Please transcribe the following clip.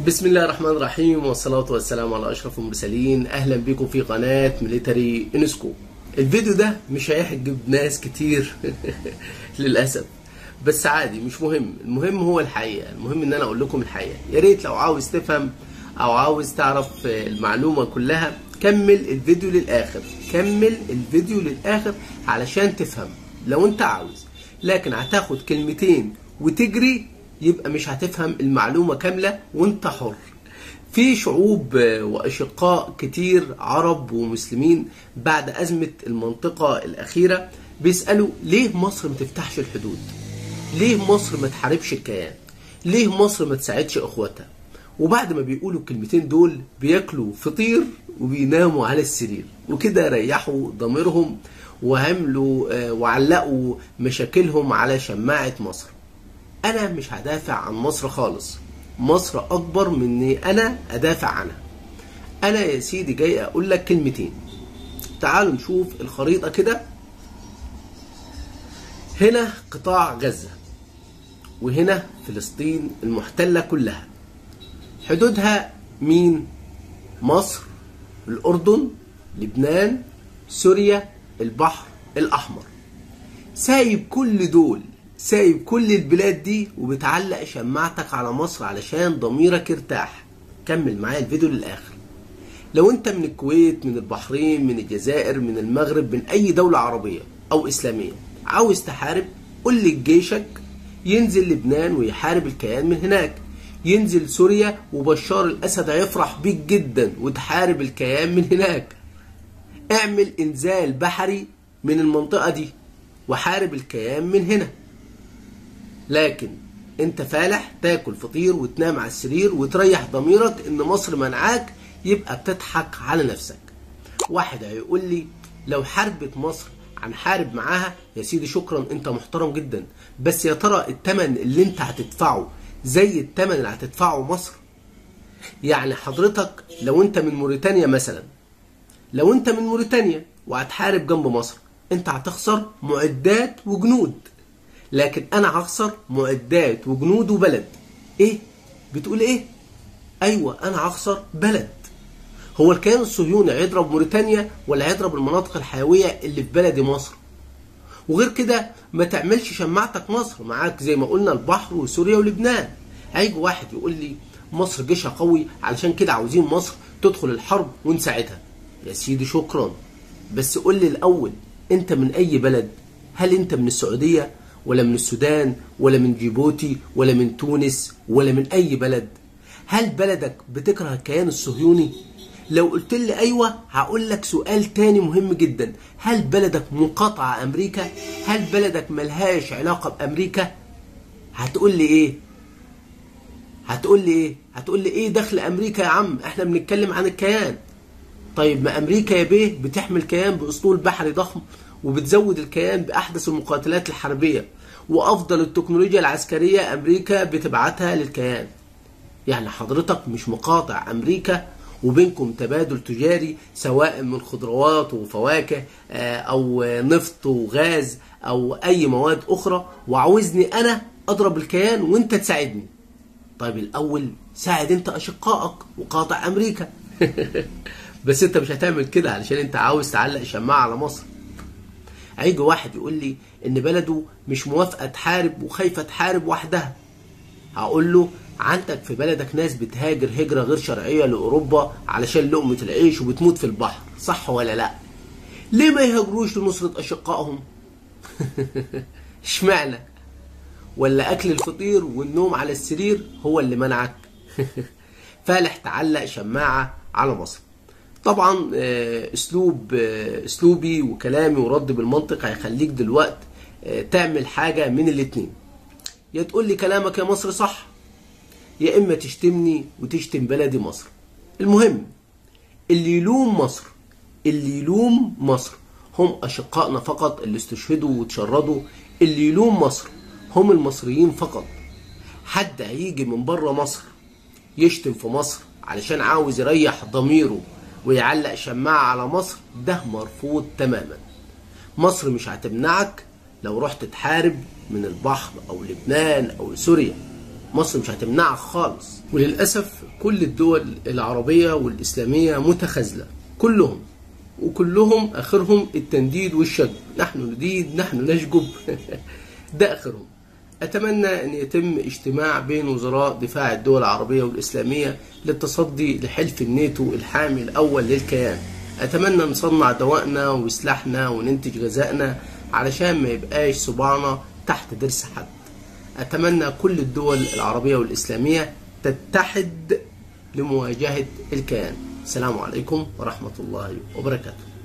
بسم الله الرحمن الرحيم والصلاة والسلام على أشرف المرسلين أهلا بكم في قناة ميليتري انسكو الفيديو ده مش هيحجب ناس كتير للأسف بس عادي مش مهم المهم هو الحقيقة المهم ان انا اقول لكم الحقيقة يا ريت لو عاوز تفهم او عاوز تعرف المعلومة كلها كمل الفيديو للآخر كمل الفيديو للآخر علشان تفهم لو انت عاوز لكن هتاخد كلمتين وتجري يبقى مش هتفهم المعلومة كاملة وانت حر في شعوب وأشقاء كتير عرب ومسلمين بعد أزمة المنطقة الأخيرة بيسألوا ليه مصر ما تفتحش الحدود ليه مصر ما تحاربش الكيان ليه مصر ما تساعدش اخواتها وبعد ما بيقولوا الكلمتين دول بياكلوا فطير وبيناموا على السرير وكده ريحوا ضميرهم وعملوا وعلقوا مشاكلهم على شماعة مصر انا مش هدافع عن مصر خالص مصر اكبر من اني انا ادافع عنها انا يا سيدي جاي اقول لك كلمتين تعالوا نشوف الخريطة كده هنا قطاع غزة وهنا فلسطين المحتلة كلها حدودها مين مصر الأردن لبنان سوريا البحر الأحمر سايب كل دول سايب كل البلاد دي وبتعلق شماعتك على مصر علشان ضميرك يرتاح كمل معايا الفيديو للآخر لو انت من الكويت من البحرين من الجزائر من المغرب من اي دولة عربية او اسلامية عاوز تحارب قول لي جيشك ينزل لبنان ويحارب الكيان من هناك ينزل سوريا وبشار الاسد هيفرح بيك جدا وتحارب الكيان من هناك اعمل انزال بحري من المنطقة دي وحارب الكيان من هنا لكن انت فالح تاكل فطير وتنام على السرير وتريح ضميرك ان مصر منعاك يبقى بتضحك على نفسك واحد هيقول لي لو حاربت مصر هنحارب معاها يا سيدي شكرا انت محترم جدا بس يا ترى التمن اللي انت هتدفعه زي التمن اللي هتدفعه مصر يعني حضرتك لو انت من موريتانيا مثلا لو انت من موريتانيا وهتحارب جنب مصر انت هتخسر معدات وجنود لكن انا هخسر معدات وجنود وبلد ايه بتقول ايه ايوه انا هخسر بلد هو الكيان الصهيوني هيضرب موريتانيا ولا هيضرب المناطق الحيويه اللي في بلدي مصر وغير كده ما تعملش شماعتك مصر معاك زي ما قلنا البحر وسوريا ولبنان هيجي واحد يقول لي مصر جيشها قوي علشان كده عاوزين مصر تدخل الحرب ونساعدها يا سيدي شكرا بس قول لي الاول انت من اي بلد هل انت من السعوديه ولا من السودان ولا من جيبوتي ولا من تونس ولا من اي بلد هل بلدك بتكره الكيان الصهيوني لو قلت لي ايوه هقول لك سؤال تاني مهم جدا هل بلدك مقاطعه امريكا هل بلدك ملهاش علاقه بامريكا هتقول لي ايه هتقول لي ايه هتقول لي ايه دخل امريكا يا عم احنا بنتكلم عن الكيان طيب ما امريكا يا بيه بتحمل كيان باسطول بحري ضخم وبتزود الكيان باحدث المقاتلات الحربيه وافضل التكنولوجيا العسكريه امريكا بتبعتها للكيان يعني حضرتك مش مقاطع امريكا وبينكم تبادل تجاري سواء من خضروات وفواكه او نفط وغاز او اي مواد اخرى وعاوزني انا اضرب الكيان وانت تساعدني طيب الاول ساعد انت اشقائك وقاطع امريكا بس انت مش هتعمل كده علشان انت عاوز تعلق شماعه على مصر هيجي واحد يقول لي ان بلده مش موافقه تحارب وخايفه تحارب وحدها هقول له عندك في بلدك ناس بتهاجر هجرة غير شرعية لأوروبا علشان لقمة العيش وبتموت في البحر صح ولا لا ليه ما يهاجروش لنصرة أشقائهم اشمعنى ولا أكل الفطير والنوم على السرير هو اللي منعك فالح تعلق شماعة على مصر طبعا اسلوب اسلوبي وكلامي ورد بالمنطق هيخليك دلوقت تعمل حاجة من الاتنين يا تقول لي كلامك يا مصر صح يا اما تشتمني وتشتم بلدي مصر المهم اللي يلوم مصر اللي يلوم مصر هم اشقائنا فقط اللي استشهدوا وتشردوا اللي يلوم مصر هم المصريين فقط حد هيجي من بره مصر يشتم في مصر علشان عاوز يريح ضميره ويعلق شماعة على مصر ده مرفوض تماما مصر مش هتمنعك لو رحت تحارب من البحر او لبنان او سوريا مصر مش هتمنعك خالص وللأسف كل الدول العربية والإسلامية متخاذلة كلهم وكلهم آخرهم التنديد والشجب نحن نديد نحن نشجب ده آخرهم أتمنى أن يتم اجتماع بين وزراء دفاع الدول العربية والإسلامية للتصدي لحلف الناتو الحامي الأول للكيان أتمنى نصنع دوائنا وسلاحنا وننتج غذائنا علشان ما يبقاش صباعنا تحت ضرس حد أتمنى كل الدول العربية والإسلامية تتحد لمواجهة الكيان السلام عليكم ورحمة الله وبركاته